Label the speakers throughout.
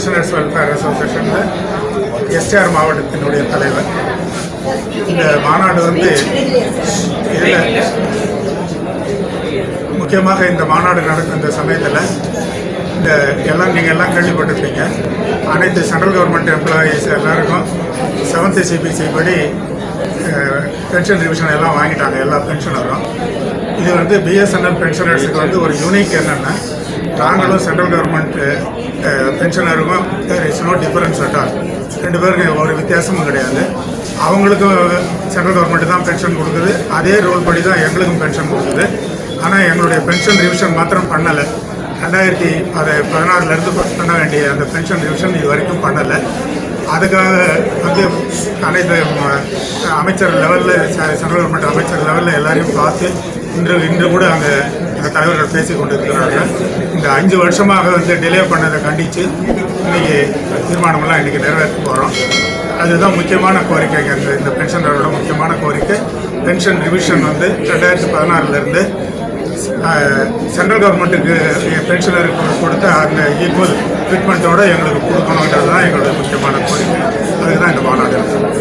Speaker 1: pensioners welfare அசோசியேஷனில் STR மாவட்டத்தினுடைய தலைவர் இந்த மாநாடு வந்து இதில் முக்கியமாக இந்த மாநாடு நடக்கும் இந்த சமயத்தில் இந்த எல்லாம் நீங்கள் எல்லாம் கேள்விப்பட்டிருப்பீங்க அனைத்து சென்ட்ரல் கவர்மெண்ட் எம்ப்ளாயீஸ் எல்லாருக்கும் செவன்த் சிபிசி படி பென்ஷன் ரிவிஷன் எல்லாம் வாங்கிட்டாங்க எல்லா பென்ஷனரும் இது வந்து பிஎஸ்என்எல் பென்ஷனர்ஸுக்கு வந்து ஒரு யூனிக் என்னென்னா நாங்களும் சென்ட்ரல் கவர்மெண்ட் பென்ஷனருக்கும் there is no difference at all ரெண்டு பேருக்கும் ஒரு வித்தியாசமும் கிடையாது அவங்களுக்கும் சென்ட்ரல் கவர்மெண்ட் தான் பென்ஷன் கொடுக்குது அதே ரூல் படி தான் எங்களுக்கும் பென்ஷன் கொடுக்குது ஆனால் எங்களுடைய பென்ஷன் ரிவிஷன் மாத்திரம் பண்ணலை ரெண்டாயிரத்தி அது பதினாறுலேருந்து பண்ண வேண்டிய அந்த பென்ஷன் ரிவிஷன் இது வரைக்கும் பண்ணலை அதுக்காக வந்து அனைத்து ம- அமைச்சர் லெவலில் சென்ட்ரல் கவர்மெண்ட் அமைச்சர் லெவலில் எல்லாரையும் பார்த்து இன்று இன்று கூட அங்கே அந்த தலைவர்கள் பேசி கொண்டிருக்கிறார்கள் இந்த அஞ்சு வருஷமாக வந்து டிலே பண்ணதை கண்டித்து இன்னைக்கு தீர்மானமெல்லாம் இன்னைக்கு நிறைவேற்ற போகிறோம் அதுதான் முக்கியமான கோரிக்கை இந்த இந்த பென்ஷனரோட முக்கியமான கோரிக்கை பென்ஷன் ரிவிஷன் வந்து ரெண்டாயிரத்தி பதினாறுலேருந்து சென்ட்ரல் கவர்மெண்ட்டுக்கு பென்ஷனருக்கு கொடுத்த அந்த ஈக்குவல் ட்ரீட்மெண்ட்டோட எங்களுக்கு கொடுக்கணுன்றது தான் எங்களுடைய முக்கியமான கோரிக்கை அதுக்கு தான் இந்த மாநாடு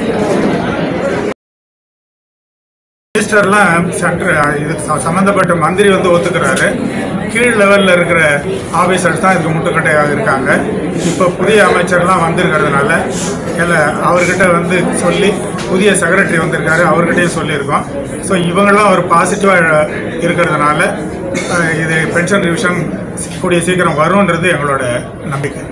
Speaker 1: மினிஸ்டர்லாம் சென்ட்ரு இதுக்கு ச- சம்மந்தப்பட்ட மந்திரி வந்து ஒத்துக்கிறாரு கீழ் லெவலில் இருக்கிற ஆஃபீஸர்ஸ் தான் இதுக்கு முட்டுக்கட்டையாக இருக்காங்க இப்போ புதிய அமைச்சர்லாம் வந்திருக்கிறதுனால இல்லை அவர்கிட்ட வந்து சொல்லி புதிய செக்ரட்டரி வந்திருக்காரு அவர்கிட்டயும் சொல்லியிருக்கோம் ஸோ இவங்கெல்லாம் ஒரு பாசிட்டிவாக இருக்கிறதுனால அஹ், இது பென்ஷன் ரிவிஷன் கூடிய சீக்கிரம் வரும்ன்றது எங்களோட நம்பிக்கை